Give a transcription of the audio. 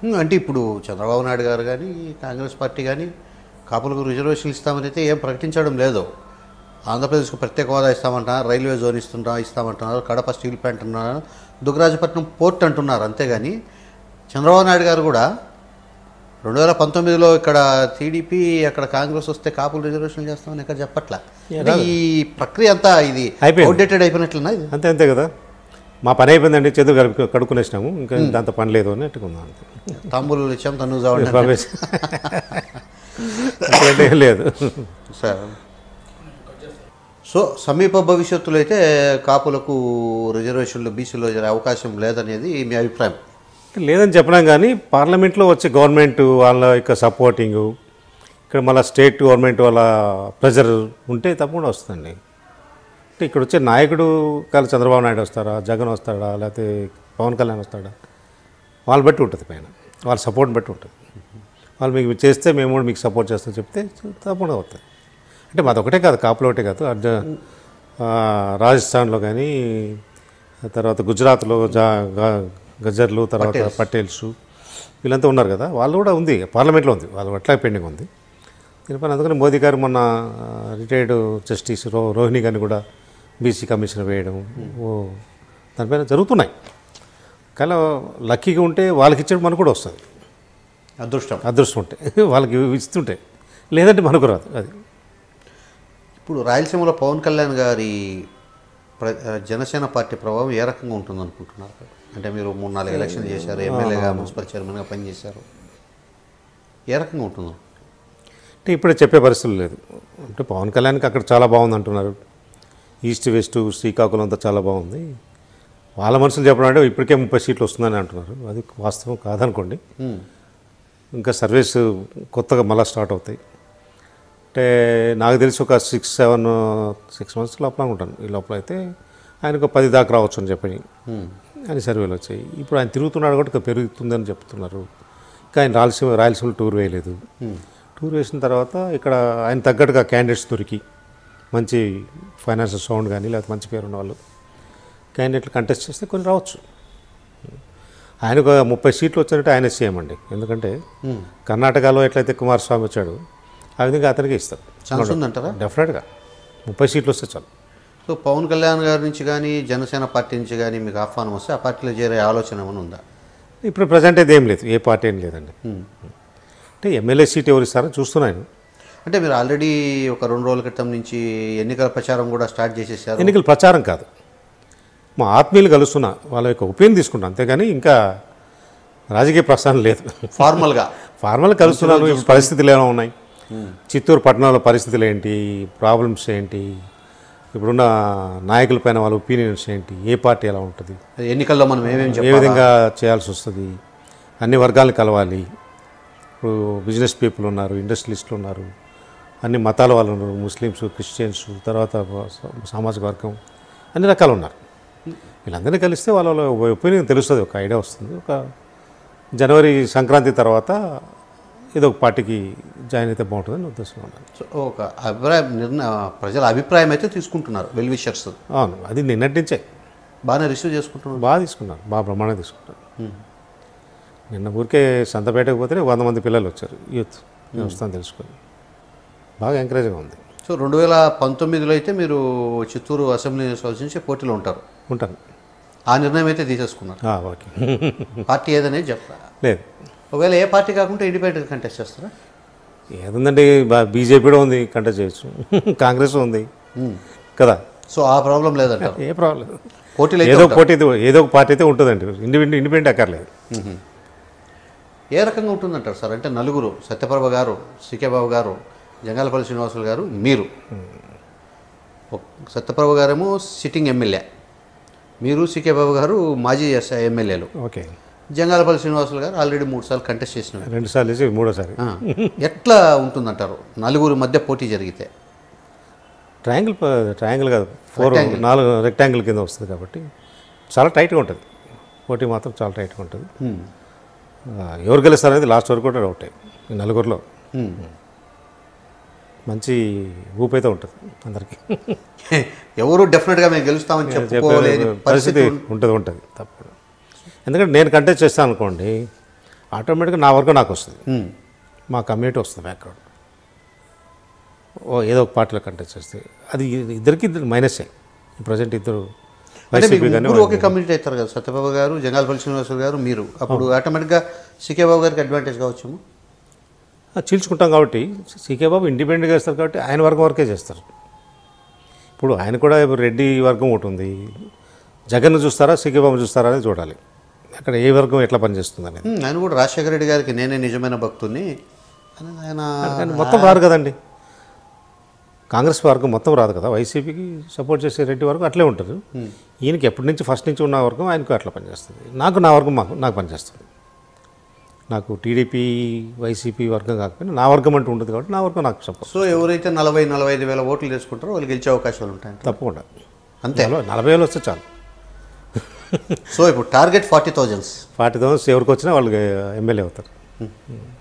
ఉమ్, అంటే ఇప్పుడు చంద్రబాబు నాయుడు గారు కానీ కాంగ్రెస్ పార్టీ కానీ కాపులకు రిజర్వేషన్లు ఇస్తామని అయితే ఏం ప్రకటించడం లేదు ఆంధ్రప్రదేశ్కు ప్రత్యేక హోదా ఇస్తామంటున్నారు రైల్వే జోన్ ఇస్తుంటా ఇస్తామంటున్నారు కడప స్టీల్ ప్లాంట్ అంటున్నారు దుగ్గరాజపట్నం పోర్ట్ అంటున్నారు అంతేగాని చంద్రబాబు నాయుడు గారు కూడా రెండు వేల పంతొమ్మిదిలో ఇక్కడ టీడీపీ అక్కడ కాంగ్రెస్ వస్తే కాపులు రిజర్వేషన్ చేస్తామని ఇక్కడ చెప్పట్లా అంటే ఈ ప్రక్రియ అంతా ఇది అయిపోయింది. అవుట్డేటెడ్ అయిపోయినట్లున్నా ఇది అంతే అంతే కదా మా పని అయిపోయిందండి చేతులు కడుపు కడుక్కునేసినాము ఇంకా దాంతో పని లేదు అని అట్టుకుందాం అంతే తాంబూలు ఇచ్చాం తను చావండి రమేష్ అంతకంటే ఏం లేదు సార్ సో సమీప భవిష్యత్తులో అయితే కాపులకు రిజర్వేషన్లు బీసీలో జరిగే అవకాశం లేదనేది మీ అభిప్రాయం లేదని చెప్పడం కానీ పార్లమెంట్లో వచ్చే గవర్నమెంట్ వాళ్ళ యొక్క సపోర్టింగ్ ఇక్కడ మళ్ళీ స్టేట్ గవర్నమెంట్ వాళ్ళ ప్రెజర్ ఉంటే తప్పకుండా వస్తుందండి అంటే ఇక్కడ వచ్చే నాయకుడు కాదు చంద్రబాబు నాయుడు వస్తారా జగన్ వస్తాడా లేకపోతే పవన్ కళ్యాణ్ వస్తాడా వాళ్ళు బట్టి ఉంటుంది పైన వాళ్ళ సపోర్ట్ బట్టి ఉంటుంది వాళ్ళు మీకు చేస్తే మేము కూడా మీకు సపోర్ట్ చేస్తాం చెప్తే తప్పకుండా అవుతుంది అంటే మాది ఒకటే కాదు కాపులో ఒకటే కాదు అర్జ ఆ, రాజస్థాన్లో కానీ తర్వాత గుజరాత్లో జా గా- గజర్లు తర్వాత పటేల్స్ వీళ్ళంతా ఉన్నారు కదా వాళ్ళు కూడా ఉంది పార్లమెంట్లో ఉంది వాళ్ళు అట్లా పెండింగ్ ఉంది దీనిపైన అందుకని మోదీ గారు మొన్న రిటైర్డ్ జస్టిస్ రో రోహిణి గారిని కూడా బీసీ కమిషన్ వేయడం ఓ దానిపైన జరుగుతున్నాయి కానీ లక్కీగా ఉంటే వాళ్ళకి ఇచ్చేది మనకు కూడా వస్తుంది అదృష్టం అదృష్టం ఉంటే వాళ్ళకి ఇస్తుంటే లేదంటే మనకు రాదు అది ఇప్పుడు రాయలసీమలో పవన్ కళ్యాణ్ గారి ప్ర- జనసేన పార్టీ ప్రభావం ఏ రకంగా ఉంటుంది అనుకుంటున్నారు అంటే మీరు మూడు నాలుగు ఎలక్షన్ చేశారు ఎమ్మెల్యేగా మున్సిపల్ చైర్మన్గా పనిచేశారు ఏ రకంగా ఉంటుంది అంటే ఇప్పుడు చెప్పే పరిస్థితులు లేదు అంటే పవన్ కళ్యాణ్కి అక్కడ చాలా బాగుంది అంటున్నారు ఈస్ట్ వెస్ట్ శ్రీకాకుళం అంతా చాలా బాగుంది వాళ్ళ మనుషులు చెప్పడం అంటే ఇప్పటికే ముప్పై సీట్లు వస్తుందని అంటున్నారు అది వాస్తవం కాదనుకోండి ఇంకా సర్వీస్ కొత్తగా మళ్ళీ స్టార్ట్ అవుతాయి అంటే నాకు తెలిసి ఒక సిక్స్ సెవెన్ సిక్స్ మంత్స్ లోపల ఉంటాను ఈ లోపల అయితే ఆయనకు పది దాకా రావచ్చు అని చెప్పి అని సర్వేలు వచ్చాయి ఇప్పుడు ఆయన తిరుగుతున్నాడు కూడా ఇంకా పెరుగుతుందని చెప్తున్నారు ఇంకా ఆయన రాయలసీమ రాయలసీమలో టూర్ వేయలేదు టూర్ వేసిన తర్వాత ఇక్కడ ఆయన తగ్గట్టుగా క్యాండిడేట్స్ దొరికి మంచి ఫైనాన్షియల్ సౌండ్ కానీ లేకపోతే మంచి పేరు ఉన్న వాళ్ళు క్యాండిడేట్లు కంటెస్ట్ చేస్తే కొన్ని రావచ్చు ఆయనకు ఒక ముప్పై సీట్లు వచ్చినట్టు ఆయన సీఎం అండి ఎందుకంటే కర్ణాటకలో ఎట్లయితే కుమారస్వామి వచ్చాడు ఆ విధంగా అతనికి ఇస్తారు ఛాన్స్ ఉందంటారా డెఫినెట్గా ముప్పై సీట్లు వస్తే చాలు సో పవన్ కళ్యాణ్ గారి నుంచి కానీ జనసేన పార్టీ నుంచి కానీ మీకు ఆహ్వానం వస్తే ఆ పార్టీలో చేరే ఆలోచన ఏమైనా ఉందా ఇప్పుడు ప్రజెంట్ అయితే ఏం లేదు ఏ పార్టీ ఏం లేదండి అంటే ఎమ్మెల్యే సీట్ ఎవరు ఇస్తారో చూస్తున్నాను అంటే మీరు ఆల్రెడీ ఒక రెండు రోజుల క్రితం నుంచి ఎన్నికల ప్రచారం కూడా స్టార్ట్ చేసేసారు ఎన్నికల ప్రచారం కాదు మా ఆత్మీయులు కలుస్తున్నా వాళ్ళ యొక్క ఒపీనియన్ తీసుకుంటాను అంతేగాని ఇంకా రాజకీయ ప్రస్థానం లేదు ఫార్మల్గా ఫార్మల్ కలుస్తున్నాను ఇప్పుడు పరిస్థితులు ఎలా ఉన్నాయి చిత్తూరు పట్టణంలో పరిస్థితులు ఏంటి ప్రాబ్లమ్స్ ఏంటి ఇప్పుడున్న నాయకులపైన వాళ్ళ ఒపీనియన్స్ ఏంటి ఏ పార్టీ ఎలా ఉంటుంది ఎన్నికల్లో మనం ఏమేమి ఏ చెప్పాలి విధంగా చేయాల్సి వస్తుంది అన్ని వర్గాలను కలవాలి ఇప్పుడు బిజినెస్ పీపుల్ ఉన్నారు ఇండస్ట్రియలిస్టులు ఉన్నారు అన్ని మతాల వాళ్ళు ఉన్నారు ముస్లిమ్స్ క్రిస్టియన్స్ తర్వాత సా- సామాజిక వర్గం అన్ని రకాలు ఉన్నారు వీళ్ళందరినీ కలిస్తే వాళ్ళ వాళ్ళ ఒపీనియన్ తెలుస్తుంది ఒక ఐడియా వస్తుంది ఒక జనవరి సంక్రాంతి తర్వాత ఏదో ఒక పార్టీకి జాయిన్ అయితే బాగుంటుందని ఉద్దేశం ఉన్నాను సో ఒక అభిప్రాయం నిర్ణ ప్రజల అభిప్రాయం అయితే తీసుకుంటున్నారు వెల్ విషర్స్ అవును అది నిన్నటి నుంచే బాగానే రిసీవ్ చేసుకుంటున్నారు బాగా తీసుకున్నారు బాగా బ్రహ్మాండంగా తీసుకున్నారు నిన్న ఊరికే సంతపేటకు పోతే వంద మంది పిల్లలు వచ్చారు యూత్ నేను వస్తాను తెలుసుకొని బాగా ఎంకరేజ్గా ఉంది సో రెండు వేల పంతొమ్మిదిలో అయితే మీరు చిత్తూరు అసెంబ్లీ నియోజకవర్గం నుంచి పోటీలో ఉంటారు ఉంటాను ఆ నిర్ణయం అయితే తీసేసుకున్నారు ఆ, ఓకే పార్టీ ఏదనేది చెప్పా లేదు ఒకవేళ ఏ పార్టీ కాకుండా ఇండిపెండెంట్ కంటెస్ట్ చేస్తారా ఏదుందండి బీజేపీ కూడా ఉంది కంటెస్ట్ చేయొచ్చు కాంగ్రెస్ ఉంది కదా సో ఆ ప్రాబ్లం లేదంటారు ఏ ప్రాబ్లం పోటీలు అయితే ఏదో ఒక పోటీ అయితే- ఏదో ఒక పార్టీ అయితే ఉంటుందండి ఇండిపెండెంట్ ఇండిపెండెంట్ అక్కర్లేదు ఏ రకంగా ఉంటుందంటారు సార్ అంటే నలుగురు సత్యప్రభ గారు సికే బాబు గారు జంగాలపల్లి శ్రీనివాసులు గారు మీరు ఒక- సత్యప్రభ గారేమో సిట్టింగ్ ఎమ్మెల్యే మీరు సికే బాబు గారు మాజీ ఎస్- ఎమ్మెల్యేలు ఓకే జంగాలపల్లి శ్రీనివాసులు గారు ఆల్రెడీ మూడు సార్లు కంటెస్ట్ చేసినారు రెండు సార్లు వేసి మూడోసారి ఆ, ఎట్లా ఉంటుందంటారు నలుగురు మధ్య పోటీ జరిగితే ట్రయాంగిల్ ప- ట్రయాంగిల్ కాదు ఫోర్ నాలుగు రెక్టాంగిల్ కింద వస్తుంది కాబట్టి చాలా టైట్గా ఉంటుంది పోటీ మాత్రం చాలా టైట్గా ఉంటుంది ఆ, ఎవరు గెలుస్తారు అనేది లాస్ట్ వరకు కూడా డౌటే ఈ నలుగురిలో హ్మ్. మంచి ఊపైతే ఉంటుంది అందరికీ ఎవరు డెఫినెట్గా మేము గెలుస్తామని చెప్పుకోలేని పరిస్థితి పరిస్థితి ఉంటుంది ఉంటుంది తప్పదు ఎందుకంటే నేను కంటెస్ట్ చేస్తాను అనుకోండి ఆటోమేటిక్గా నా వరకు నాకు వస్తుంది ఉమ్. మా కమ్యూనిటీ వస్తుంది బ్యాక్గ్రౌండ్ ఓ ఏదో ఒక పార్టీలో కంటెస్ట్ చేస్తే అది ఇద్దరికి ఇద్దరు మైనసే ప్రజెంట్ ఇద్దరు అంటే మీకు వైసీపీ కానీ ముగ్గురు ఒకే కమ్యూనిటీ అవుతారు కదా సత్యబాబు గారు జంగాలపల్లి శ్రీనివాసరావు గారు మీరు అప్పుడు ఆటోమేటిక్గా సికే బాబు గారికి అడ్వాంటేజ్ కావచ్చేమో ఆ, చీల్చుకుంటాం కాబట్టి సీకే బాబు ఇండిపెండెంట్గా చేస్తారు కాబట్టి ఆయన వర్గం వరకే చేస్తారు ఇప్పుడు ఆయన కూడా ఇప్పుడు రెడ్డి వర్గం ఒకటి ఉంది జగన్ చూస్తారా సీకే బాబు చూస్తారా అనేది చూడాలి అక్కడ ఏ వర్గం ఎట్లా పనిచేస్తుంది అనేది ఉమ్, ఆయన కూడా రాజశేఖర రెడ్డి గారికి నేనే నిజమైన భక్తుని అని ఆయన కానీ మొత్తం రారు కదండి కాంగ్రెస్ వర్గం మొత్తం రాదు కదా వైసీపీకి సపోర్ట్ చేసే రెడ్డి వర్గం అట్లే ఉంటారు ఈయనకి ఎప్పటి నుంచి ఫస్ట్ నుంచి ఉన్న వర్గం ఆయనకు అట్లా పనిచేస్తుంది నాకు నా వర్గం మాకు నాకు పనిచేస్తుంది నాకు టీడీపీ వైసీపీ వర్గం కాకపోయినా నా వర్గం అంటూ ఉంటుంది కాబట్టి నా వర్గం నాకు సపోర్ట్ సో ఎవరైతే నలభై నలభై ఐదు వేల ఓట్లు తెచ్చుకుంటారో వాళ్ళు గెలిచే అవకాశాలు ఉంటాయి తప్పకుండా అంతే నలభై నలభై వేలు వస్తే చాలు సో ఇప్పుడు target forty thousands forty thousands ఎవరికి వచ్చినా వాళ్ళకి ఎమ్మెల్యే అవుతారు